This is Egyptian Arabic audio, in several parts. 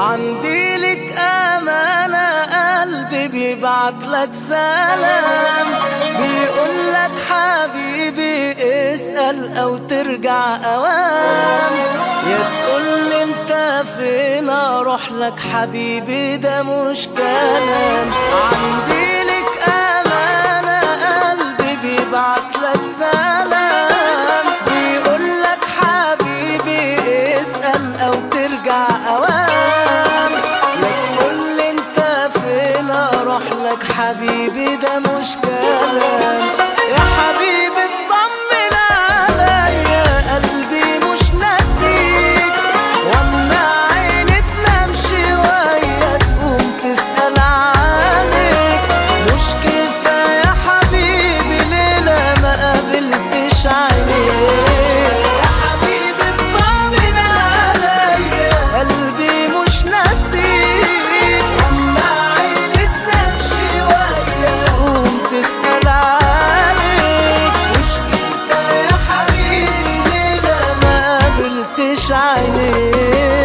عندي لك أمانة قلبي بيبعت لك سلام بيقول لك حبيبي اسأل أو ترجع أوام يا تقول لي انت فين اروح لك حبيبي ده مش كلام عندي لك أمانة قلبي بيبعت لك سلام بيقول لك حبيبي اسأل أو ترجع أوام لا تقول لي انت فين اروح لك حبيبي ده مش كلام يا حبيبي اطمن عليا قلبي مش ناسيك واما عيني تنام شوية تقوم تسأل عنك مش كفاية حبيبي ليلة ما قابلتش عينيك يا حبيبي اطمن عليا قلبي مش ناسيك واما عيني تنام شوية تقوم تسأل عنك مش كفاية حبيبي ليلة ما قابلتش عينيك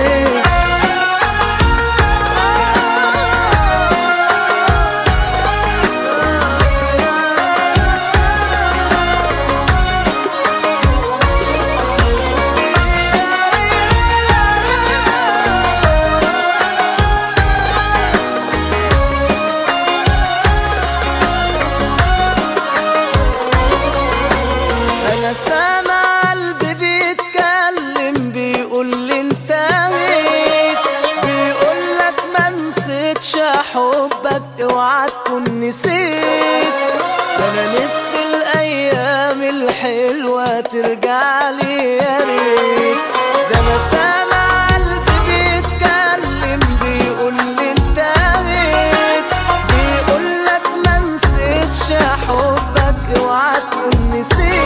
انا سامع قلبي بيتكلم بيقول لي انت غيت بيقول لك ما نسيتش حبك اوعى تكون نسيت ده انا نفسي الايام الحلوه ترجع لي يا ريت ده انا سامع قلبي بيتكلم بيقول لي انت غيت بيقول لك ما نسيتش حبك اوعى تكون نسيت